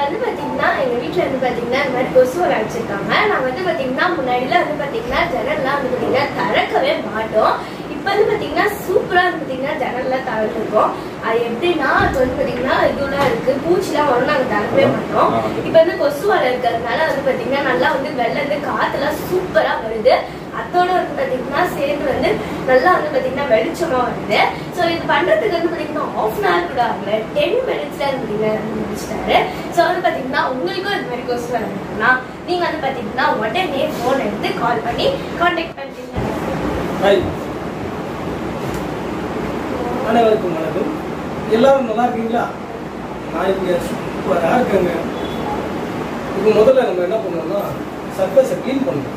வந்து பாத்தீங்கன்னா எங்க வீட்ல வந்து பாத்தீங்கன்னா இந்த மாதிரி கொசு வலை வச்சிருக்காங்க நான் வந்து பாத்தீங்கன்னா முன்னாடில வந்து பாத்தீங்கன்னா ஜன்னல்லாம் வந்து பாத்தீங்கன்னா திறக்கவே மாட்டோம் இப்ப வந்து பாத்தீங்கன்னா சூப்பரா வந்து பாத்தீங்கன்னா ஜன்னல்லாம் திறந்துருக்கோம் அது எப்படின்னா அது வந்து பாத்தீங்கன்னா இதுலாம் இருக்கு பூச்சிலாம் வரும் நாங்க திறக்கவே மாட்டோம் இப்ப வந்து கொசு வலை இருக்கிறதுனால வந்து பாத்தீங்கன்னா நல்லா வந்து வெளில இருந்து காத்துலாம் சூப்பரா வருது அதோட வந்து பாத்தீங்கன்னா சேர்ந்து வந்து நல்லா வந்து பாத்தீங்கன்னா வெளிச்சமா வருது ஸோ இது பண்றதுக்கு வந்து பாத்தீங்கன்னா ஆஃப் அன் ஹவர் கூட ஆகல டென் மினிட்ஸ்ல வந்து பாத்தீங்கன்னா வந்து முடிச்சிட்டாரு ஸோ வந்து பாத்தீங்கன்னா உங்களுக்கும் இது மாதிரி கொசு வலை வேணும்னா நீங்க வந்து பாத்தீங்கன்னா உடனே போன் எடுத்து கால் பண்ணி கான்டாக்ட் பண்ணிட்டீங்க ஹாய் அனைவருக்கும் வணக்கம் எல்லாரும் நல்லா இருக்கீங்களா நான் இங்கே சூப்பராக இருக்கேங்க இப்போ முதல்ல நம்ம என்ன பண்ணோம்னா சர்ஃபேஸை க்ளீன் பண்ணணும்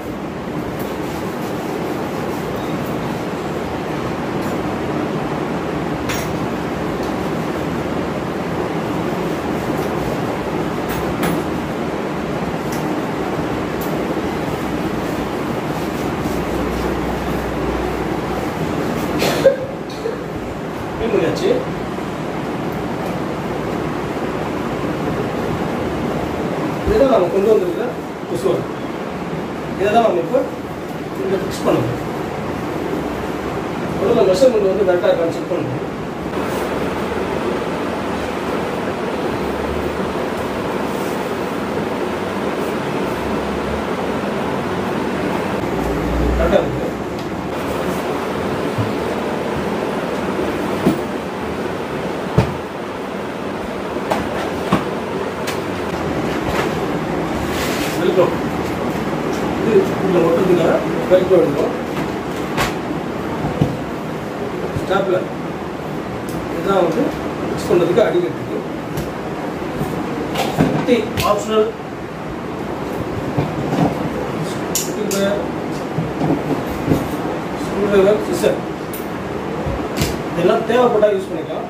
க்ளீன் பண்ணியாச்சு இதுதான் நம்ம கொண்டு வந்திருக்கிற கொசுவல் இதை தான் நம்ம இப்போ இங்கே ஃபிக்ஸ் பண்ணணும் முதல்ல மெஷர்மெண்ட் வந்து கரெக்டாக இருக்கான்னு செக் பண்ணணும் கரெக்டாக இருக்கு வெல்க்ரோ இது உள்ள ஒட்டுறதுக்காக வெல்க்ரோ எடுக்கும் ஸ்டாப்லர் இதுதான் வந்து ஃபிக்ஸ் பண்ணுறதுக்கு அடிக்கிறதுக்கு சுற்றி ஆப்ஷனல் ஸ்க்ரூ டிரைவர் சிசர் இதெல்லாம் தேவைப்பட்டால் யூஸ் பண்ணிக்கலாம்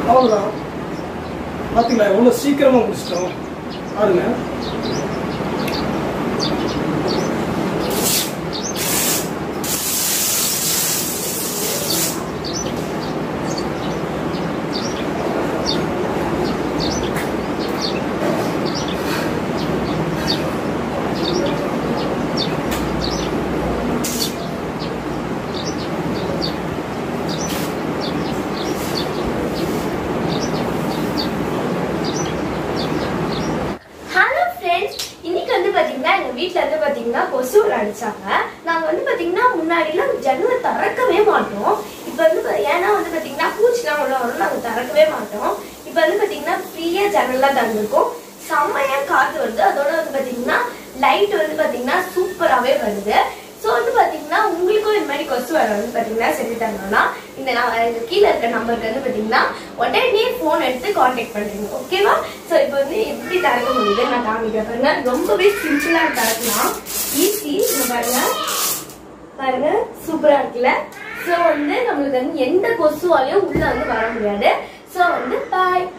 அவ்வளோதான் பார்த்தீங்களா எவ்வளோ சீக்கிரமாக முடிச்சிட்டோம் பாருங்க ஹலோ ஃப்ரெண்ட்ஸ் இன்னைக்கு வந்து பாத்தீங்கன்னா எங்க வீட்ல வந்து பாத்தீங்கன்னா கொசு வலை அடிச்சாங்க நாங்க வந்து பாத்தீங்கன்னா முன்னாடிலாம் ஜன்னலை திறக்கவே மாட்டோம் இப்போ வந்து பா- ஏன்னா வந்து பாத்தீங்கன்னா பூச்சிலாம் உள்ள வரும் நாங்க திறக்கவே மாட்டோம் இப்போ வந்து பாத்தீங்கன்னா ஃப்ரீயா ஜன்னல்லாம் திறந்துருக்கோம் செம்மையா காத்து வருது அதோட வந்து பாத்தீங்கன்னா லைட் வந்து பாத்தீங்கன்னா சூப்பராகவே வருது ஸோ வந்து பாத்தீங்கன்னா உங்களுக்கும் இந்த மாதிரி கொசு வலை வந்து பாத்தீங்கன்னா செஞ்சு தரணும்னா இந்த நான் இந்த கீழே இருக்க நம்பருக்கு வந்து பாத்தீங்கன்னா உடனே ஃபோன் எடுத்து காண்டாக்ட் பண்ணுறீங்க ஓகேவா ஸோ இப்போ வந்து எப்படி திறக்க முடியுது நான் காமிக்கிறேன் பாருங்க ரொம்பவே சிம்பிளாக திறக்கலாம் ஈஸி இங்க பாருங்க பாருங்க சூப்பரா இருக்குல்ல ஸோ வந்து நம்மளுக்கு வந்து எந்த கொசுவாலையும் உள்ள வந்து வர முடியாது ஸோ வந்து பாய்